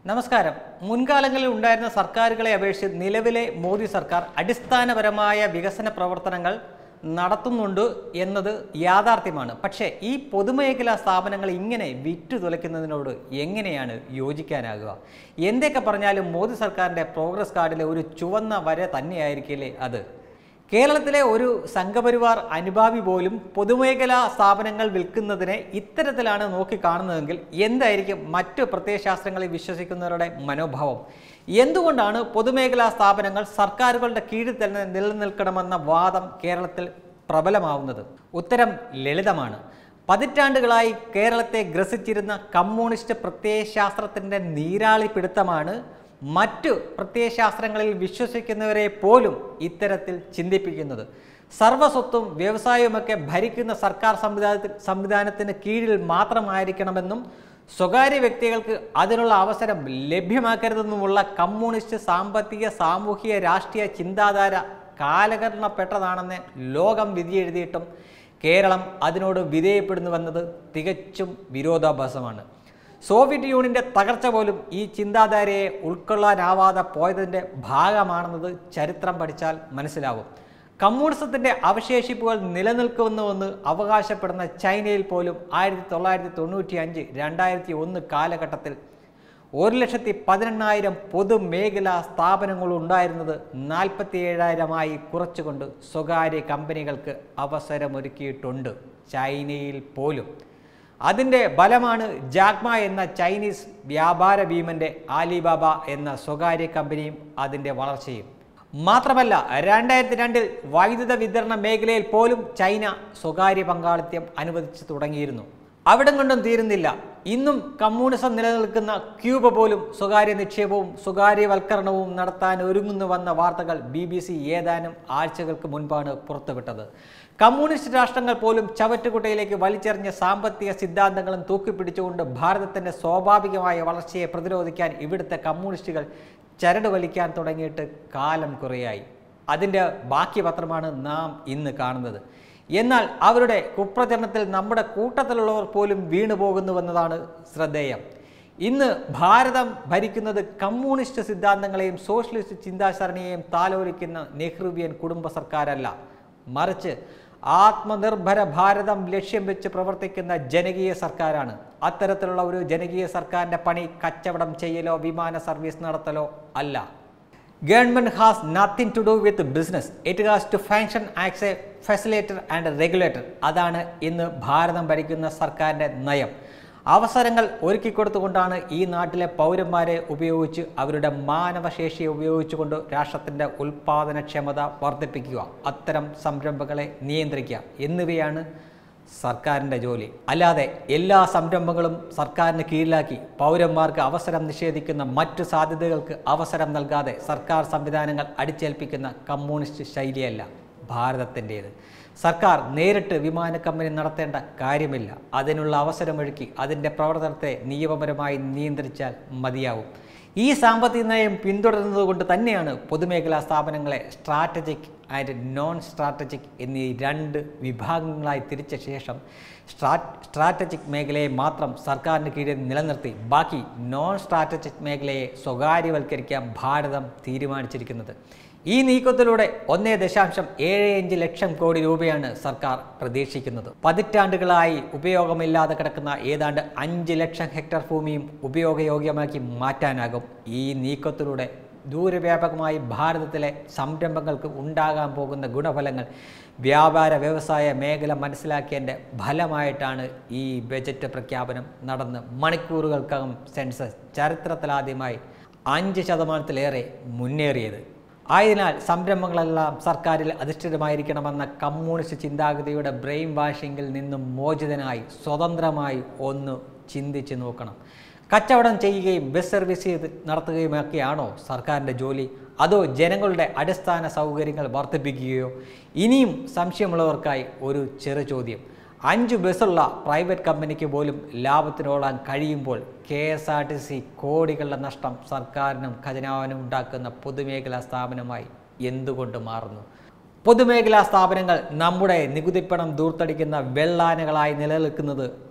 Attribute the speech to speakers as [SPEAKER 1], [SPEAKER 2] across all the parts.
[SPEAKER 1] നമസ്കാരം മുൻകാലങ്ങളിൽ ഉണ്ടായിരുന്ന സർക്കാരുകളെ അപേക്ഷിച്ച് നിലവിലെ മോദി സർക്കാർ അടിസ്ഥാനപരമായ വികസന പ്രവർത്തനങ്ങൾ നടത്തുന്നുണ്ട് എന്നത് യാഥാർത്ഥ്യമാണ് പക്ഷേ ഈ പൊതുമേഖലാ സ്ഥാപനങ്ങൾ ഇങ്ങനെ വിറ്റു തുലയ്ക്കുന്നതിനോട് എങ്ങനെയാണ് യോജിക്കാനാകുക എന്തൊക്കെ പറഞ്ഞാലും മോദി സർക്കാരിൻ്റെ പ്രോഗ്രസ് കാർഡിലെ ഒരു ചുവന്ന വര തന്നെയായിരിക്കില്ലേ അത് കേരളത്തിലെ ഒരു സംഘപരിവാർ അനുഭാവി പോലും പൊതുമേഖലാ സ്ഥാപനങ്ങൾ വിൽക്കുന്നതിനെ ഇത്തരത്തിലാണ് നോക്കിക്കാണുന്നതെങ്കിൽ എന്തായിരിക്കും മറ്റു പ്രത്യയശാസ്ത്രങ്ങളിൽ വിശ്വസിക്കുന്നവരുടെ മനോഭാവം എന്തുകൊണ്ടാണ് പൊതുമേഖലാ സ്ഥാപനങ്ങൾ സർക്കാരുകളുടെ കീഴിൽ തന്നെ നിലനിൽക്കണമെന്ന വാദം കേരളത്തിൽ പ്രബലമാവുന്നത് ഉത്തരം ലളിതമാണ് പതിറ്റാണ്ടുകളായി കേരളത്തെ ഗ്രസിച്ചിരുന്ന കമ്മ്യൂണിസ്റ്റ് പ്രത്യയശാസ്ത്രത്തിൻ്റെ നീരാളി പിടുത്തമാണ് മറ്റു പ്രത്യയശാസ്ത്രങ്ങളിൽ വിശ്വസിക്കുന്നവരെ പോലും ഇത്തരത്തിൽ ചിന്തിപ്പിക്കുന്നത് സർവസ്വത്തും വ്യവസായവുമൊക്കെ ഭരിക്കുന്ന സർക്കാർ സംവിധാനത്തിൽ സംവിധാനത്തിന് കീഴിൽ മാത്രമായിരിക്കണമെന്നും സ്വകാര്യ വ്യക്തികൾക്ക് അതിനുള്ള അവസരം ലഭ്യമാക്കരുതെന്നുമുള്ള കമ്മ്യൂണിസ്റ്റ് സാമ്പത്തിക സാമൂഹിക രാഷ്ട്രീയ ചിന്താധാര കാലഘട്ടപ്പെട്ടതാണെന്ന് ലോകം വിധിയെഴുതിയിട്ടും കേരളം അതിനോട് വിധേയപ്പെടുന്നുവെന്നത് തികച്ചും വിരോധാഭാസമാണ് സോവിയറ്റ് യൂണിയൻ്റെ തകർച്ച പോലും ഈ ചിന്താധാരയെ ഉൾക്കൊള്ളാനാവാതെ പോയതിൻ്റെ ഭാഗമാണെന്നത് ചരിത്രം പഠിച്ചാൽ മനസ്സിലാവും കമ്മ്യൂണിസത്തിൻ്റെ അവശേഷിപ്പുകൾ നിലനിൽക്കുന്നുവെന്ന് അവകാശപ്പെടുന്ന ചൈനയിൽ പോലും ആയിരത്തി തൊള്ളായിരത്തി തൊണ്ണൂറ്റി അഞ്ച് രണ്ടായിരത്തി ഒന്ന് കാലഘട്ടത്തിൽ ഒരു ലക്ഷത്തി പതിനെണ്ണായിരം പൊതുമേഖലാ സ്ഥാപനങ്ങൾ ഉണ്ടായിരുന്നത് നാൽപ്പത്തി ഏഴായിരമായി കുറച്ചുകൊണ്ട് സ്വകാര്യ കമ്പനികൾക്ക് അവസരമൊരുക്കിയിട്ടുണ്ട് ചൈനയിൽ പോലും അതിൻ്റെ ബലമാണ് ജാഗ്മ എന്ന ചൈനീസ് വ്യാപാര ഭീമൻ്റെ ആലിബാബ എന്ന സ്വകാര്യ കമ്പനിയും അതിൻ്റെ വളർച്ചയും മാത്രമല്ല രണ്ടായിരത്തി രണ്ടിൽ വൈദ്യുത വിതരണ മേഖലയിൽ പോലും ചൈന സ്വകാര്യ പങ്കാളിത്തം അനുവദിച്ചു തുടങ്ങിയിരുന്നു അവിടം കൊണ്ടും തീരുന്നില്ല ഇന്നും കമ്മ്യൂണിസം നിലനിൽക്കുന്ന ക്യൂബ പോലും സ്വകാര്യ നിക്ഷേപവും സ്വകാര്യവൽക്കരണവും നടത്താൻ ഒരുങ്ങുന്നുവെന്ന വാർത്തകൾ ബി ബി സി ഏതാനും ആഴ്ചകൾക്ക് മുൻപാണ് പുറത്തുവിട്ടത് കമ്മ്യൂണിസ്റ്റ് രാഷ്ട്രങ്ങൾ പോലും ചവറ്റുകുട്ടയിലേക്ക് വലിച്ചെറിഞ്ഞ സാമ്പത്തിക സിദ്ധാന്തങ്ങളും തൂക്കിപ്പിടിച്ചുകൊണ്ട് ഭാരതത്തിൻ്റെ സ്വാഭാവികമായ വളർച്ചയെ പ്രതിരോധിക്കാൻ ഇവിടുത്തെ കമ്മ്യൂണിസ്റ്റുകൾ ചരട് വലിക്കാൻ തുടങ്ങിയിട്ട് കാലം കുറയായി അതിൻ്റെ ബാക്കി പത്രമാണ് നാം ഇന്ന് കാണുന്നത് എന്നാൽ അവരുടെ കുപ്രചരണത്തിൽ നമ്മുടെ കൂട്ടത്തിലുള്ളവർ പോലും വീണു പോകുന്നുവെന്നതാണ് ശ്രദ്ധേയം ഇന്ന് ഭാരതം ഭരിക്കുന്നത് കമ്മ്യൂണിസ്റ്റ് സിദ്ധാന്തങ്ങളെയും സോഷ്യലിസ്റ്റ് ചിന്താസരണിയെയും താലോലിക്കുന്ന നെഹ്റുവിയൻ കുടുംബ സർക്കാരല്ല മറിച്ച് ആത്മനിർഭര ഭാരതം ലക്ഷ്യം വെച്ച് പ്രവർത്തിക്കുന്ന ജനകീയ സർക്കാരാണ് അത്തരത്തിലുള്ള ഒരു ജനകീയ സർക്കാരിൻ്റെ പണി കച്ചവടം ചെയ്യലോ വിമാന സർവീസ് നടത്തലോ അല്ല government has nothing to do with business it has to function as a facilitator and regulator അതാണ് ഇന്ന് ഭാരതം ഭരിക്കുന്ന സർക്കാരിൻ്റെ നയം അവസരങ്ങൾ ഒരുക്കിക്കൊടുത്തുകൊണ്ടാണ് ഈ നാട്ടിലെ പൗരന്മാരെ ഉപയോഗിച്ച് അവരുടെ മാനവശേഷിയെ ഉപയോഗിച്ചുകൊണ്ട് രാഷ്ട്രത്തിൻ്റെ ഉൽപ്പാദനക്ഷമത വർദ്ധിപ്പിക്കുക അത്തരം സംരംഭങ്ങളെ നിയന്ത്രിക്കുക എന്നിവയാണ് സർക്കാരിൻ്റെ ജോലി അല്ലാതെ എല്ലാ സംരംഭങ്ങളും സർക്കാരിന് കീഴിലാക്കി പൗരന്മാർക്ക് അവസരം നിഷേധിക്കുന്ന മറ്റു സാധ്യതകൾക്ക് അവസരം നൽകാതെ സർക്കാർ സംവിധാനങ്ങൾ അടിച്ചേൽപ്പിക്കുന്ന കമ്മ്യൂണിസ്റ്റ് ശൈലിയല്ല ഭാരതത്തിൻ്റേത് സർക്കാർ നേരിട്ട് വിമാന കമ്പനി നടത്തേണ്ട കാര്യമില്ല അതിനുള്ള അവസരമൊഴുക്കി അതിൻ്റെ പ്രവർത്തനത്തെ നിയമപരമായി നിയന്ത്രിച്ചാൽ മതിയാവും ഈ സാമ്പത്തിക നയം പിന്തുടരുന്നത് കൊണ്ട് തന്നെയാണ് പൊതുമേഖലാ സ്ഥാപനങ്ങളെ സ്ട്രാറ്റജിക് ആൻഡ് നോൺ സ്ട്രാറ്റജിക് എന്നീ രണ്ട് വിഭാഗങ്ങളായി തിരിച്ച ശേഷം സ്ട്രാ സ്ട്രാറ്റജിക് മേഖലയെ മാത്രം സർക്കാരിന് കീഴിൽ നിലനിർത്തി ബാക്കി നോൺ സ്ട്രാറ്റജിക് മേഖലയെ സ്വകാര്യവൽക്കരിക്കാൻ ഭാരതം തീരുമാനിച്ചിരിക്കുന്നത് ഈ നീക്കത്തിലൂടെ ഒന്നേ ദശാംശം ഏഴ് അഞ്ച് ലക്ഷം കോടി രൂപയാണ് സർക്കാർ പ്രതീക്ഷിക്കുന്നത് പതിറ്റാണ്ടുകളായി ഉപയോഗമില്ലാതെ കിടക്കുന്ന ഏതാണ്ട് അഞ്ച് ലക്ഷം ഹെക്ടർ ഭൂമിയും ഉപയോഗയോഗ്യമാക്കി മാറ്റാനാകും ഈ നീക്കത്തിലൂടെ ദൂരവ്യാപകമായി ഭാരതത്തിലെ സംരംഭങ്ങൾക്ക് ഉണ്ടാകാൻ പോകുന്ന ഗുണഫലങ്ങൾ വ്യാപാര വ്യവസായ മേഖല മനസ്സിലാക്കിയതിൻ്റെ ഫലമായിട്ടാണ് ഈ ബജറ്റ് പ്രഖ്യാപനം നടന്ന് മണിക്കൂറുകൾക്കകം സെൻസസ് ചരിത്രത്തിലാദ്യമായി അഞ്ച് ശതമാനത്തിലേറെ മുന്നേറിയത് ആയതിനാൽ സംരംഭങ്ങളെല്ലാം സർക്കാരിൽ അധിഷ്ഠിതമായിരിക്കണമെന്ന കമ്മ്യൂണിസ്റ്റ് ചിന്താഗതിയുടെ ബ്രെയിൻ വാഷിങ്ങിൽ നിന്നും മോചിതനായി സ്വതന്ത്രമായി ഒന്ന് ചിന്തിച്ച് നോക്കണം കച്ചവടം ചെയ്യുകയും ബസ് സർവീസ് ചെയ്ത് നടത്തുകയുമൊക്കെയാണോ സർക്കാരിൻ്റെ ജോലി അതോ ജനങ്ങളുടെ അടിസ്ഥാന സൗകര്യങ്ങൾ വർദ്ധിപ്പിക്കുകയോ ഇനിയും സംശയമുള്ളവർക്കായി ഒരു ചെറു ചോദ്യം അഞ്ച് ബസ്സുള്ള പ്രൈവറ്റ് കമ്പനിക്ക് പോലും ലാഭത്തിനോടാൻ കഴിയുമ്പോൾ K S R T C കോടികളുടെ നഷ്ടം സർക്കാരിനും ഖജനാവിനും ഉണ്ടാക്കുന്ന പൊതുമേഖലാ സ്ഥാപനമായി എന്തുകൊണ്ട് മാറുന്നു പൊതുമേഖലാ സ്ഥാപനങ്ങൾ നമ്മുടെ നികുതിപ്പണം ദൂർത്തടിക്കുന്ന വെള്ളാനകളായി നിലനിൽക്കുന്നത്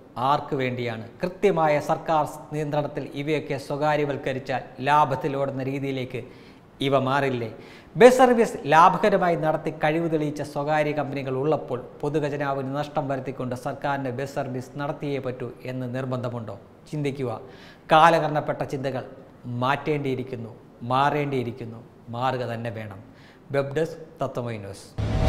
[SPEAKER 1] ആർക്ക് വേണ്ടിയാണ് കൃത്യമായ സർക്കാർ നിയന്ത്രണത്തിൽ ഇവയൊക്കെ സ്വകാര്യവൽക്കരിച്ചാൽ ലാഭത്തിലോടുന്ന രീതിയിലേക്ക് ഇവ മാറില്ലേ ബസ് സർവീസ് ലാഭകരമായി നടത്തി കഴിവ് തെളിയിച്ച സ്വകാര്യ കമ്പനികൾ ഉള്ളപ്പോൾ പൊതുഖജനാവിന് നഷ്ടം വരുത്തിക്കൊണ്ട് സർക്കാരിൻ്റെ ബസ് സർവീസ് നടത്തിയേ പറ്റൂ എന്ന് നിർബന്ധമുണ്ടോ ചിന്തിക്കുക കാലകരണപ്പെട്ട ചിന്തകൾ മാറ്റേണ്ടിയിരിക്കുന്നു മാറേണ്ടിയിരിക്കുന്നു മാറുക തന്നെ വേണം വെബ് ഡെസ്ക് തത്വമൈ ന്യൂസ്